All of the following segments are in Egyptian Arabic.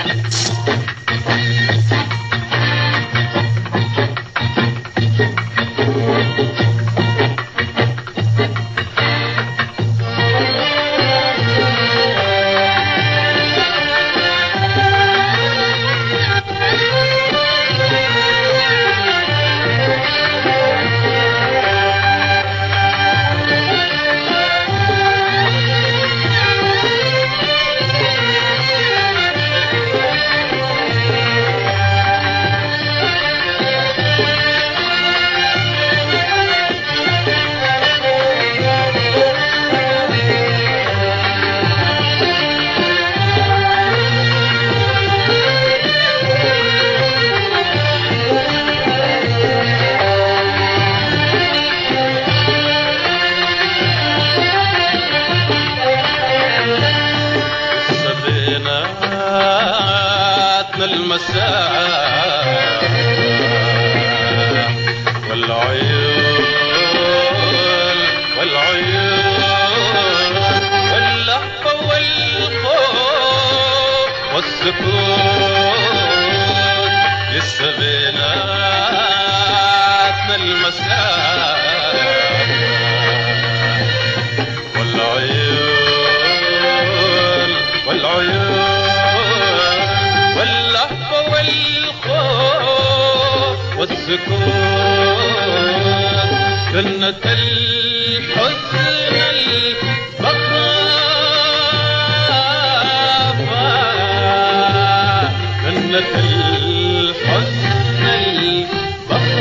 سبيناتنا المساء والعيون والعيون واللهفة والخوف والسكون لسه بيناتنا المساء والعيون والعيون واللهفة والخوف والسكون جنة الحزن البخافة جنة الحزن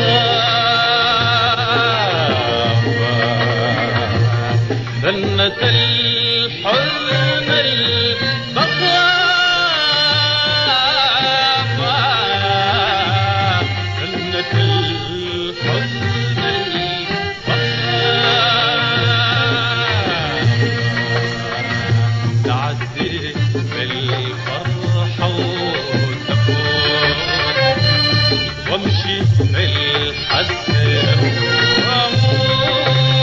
البخافة جنة الحزن البخافة جنة الحزن البخافة تعدي بالفرحة وتفوت وامشي بالحزن واموت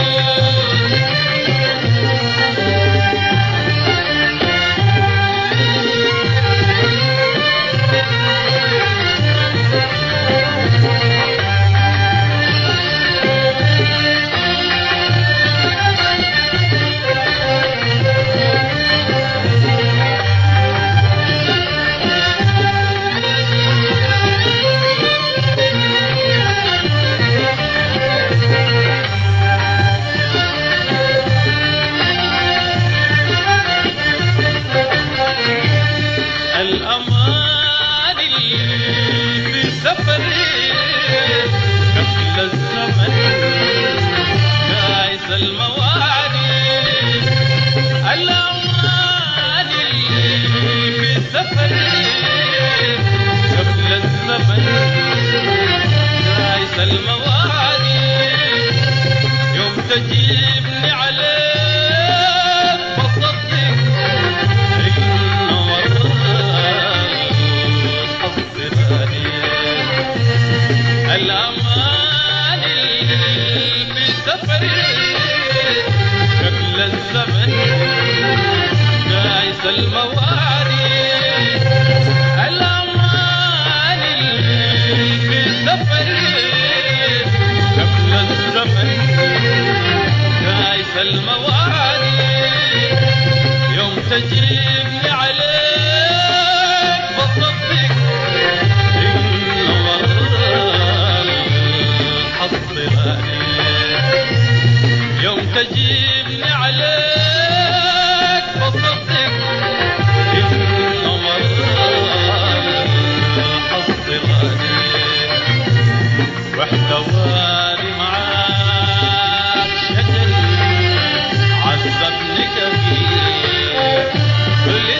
الأمان اللي في سفري قبل الزمن جايز المواني الأمان اللي في سفري قبل الزمن جايز المواني يوم تجيبني عليك بصدق إن الأمان اللي في سفري قبل الزمن جايز المواني الأمان اللي في سفري قبل الزمن جايز المواني يوم تجيبني عليك بصدق إن مرة الحظ غالي يوم تجيبني عليك بصدق إن مرة الحظ غالي واحتواني معاك شجر عذبني كثير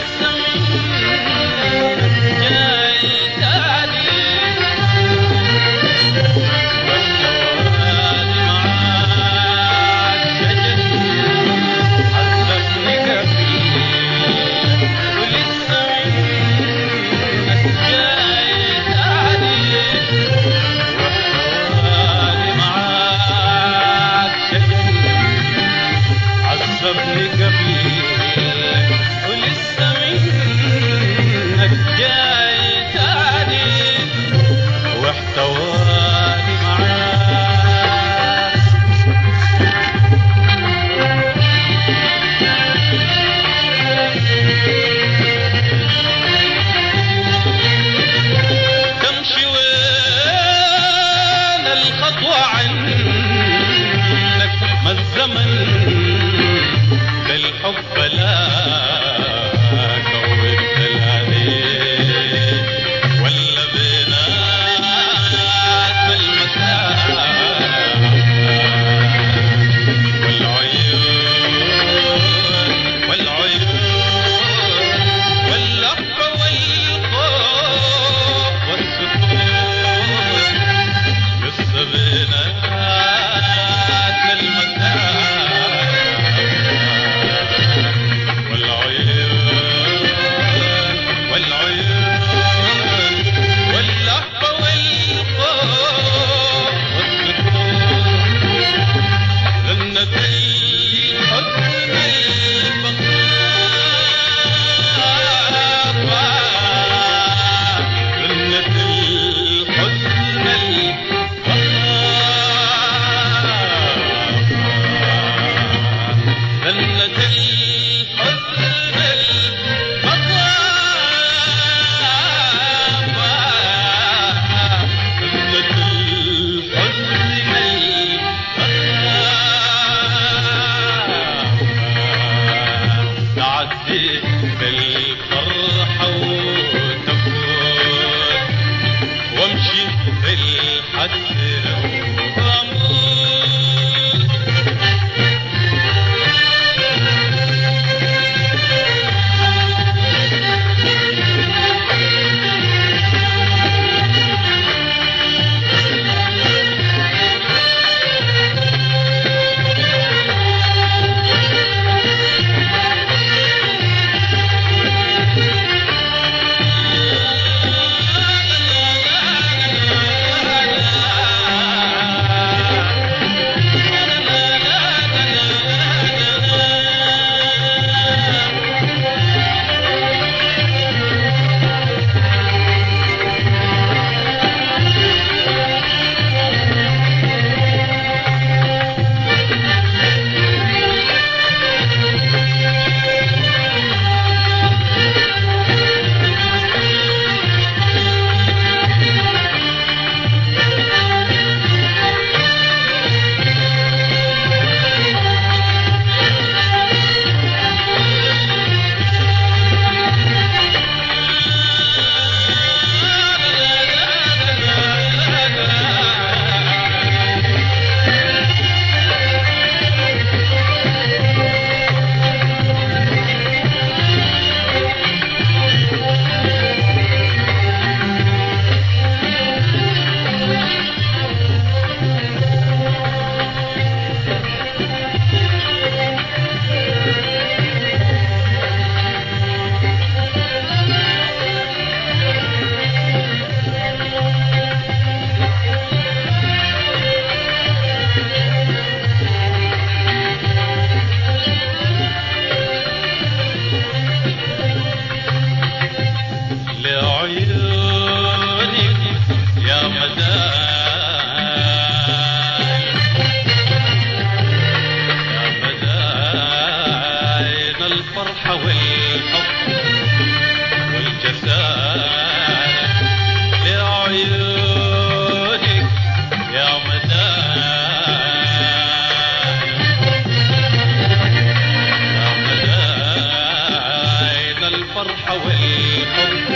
الفرحة والحب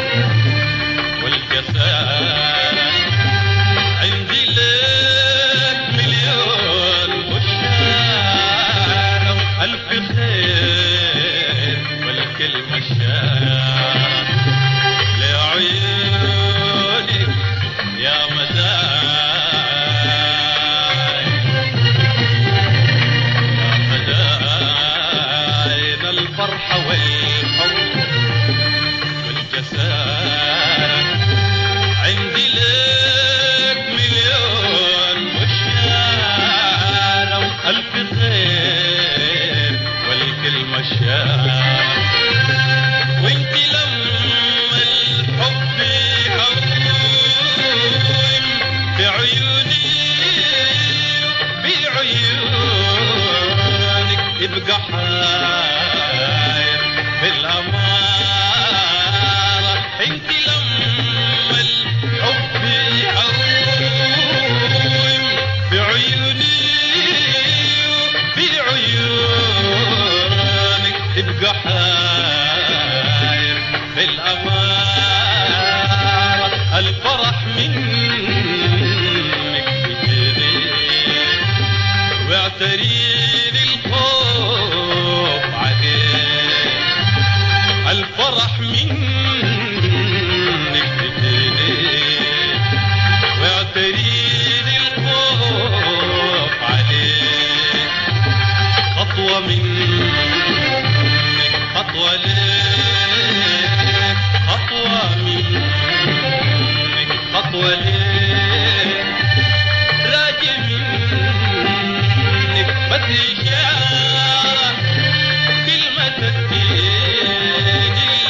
والجسد عندي لك مليون بشارة ألف خير والكلمة الشارة لعيونك يا مداي يا مداين الفرحة والحب والجسد عندي لك مليون بشارة وألف خير والكلمة الشارة وانت لما الحب يهون بعيوني بعيونك يبقى حاير بالأمارة انت لما الحب يهون بعيوني بعيونك تبقى حاير بالأمارة الفرح منك بجري واعتريني الخوف عليك الفرح منك بجري واعتريني الخوف عليك خطوة منك خطوة ليك خطوة منك خطوة ليك راجع منك بس إشارة كلمة تديني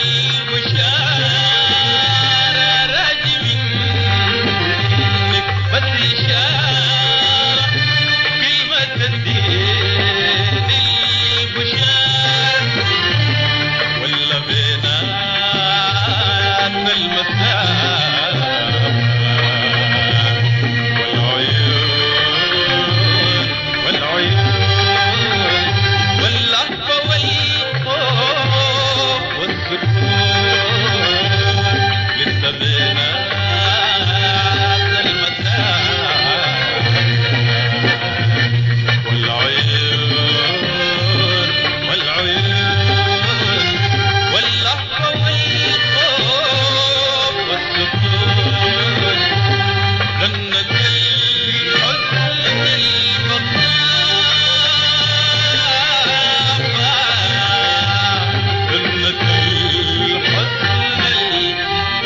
البشارة راجع منك بس إشارة كلمة تديني البشارة ولا بيناتنا المسافة والعيون والعيون واللهفة والخوف والسكون لسه بيناتنا المسافة والعيون والعيون واللهفة والخوف والسكون جنة الحزن المخافة جنة الحزن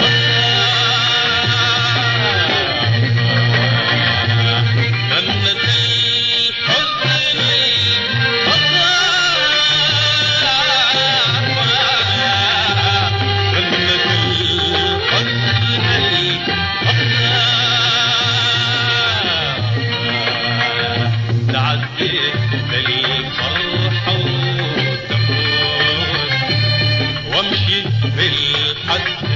المخافة جنة الحزن المخافة جنة الحزن تعدي بالفرحة وتفوت وامشي بالحد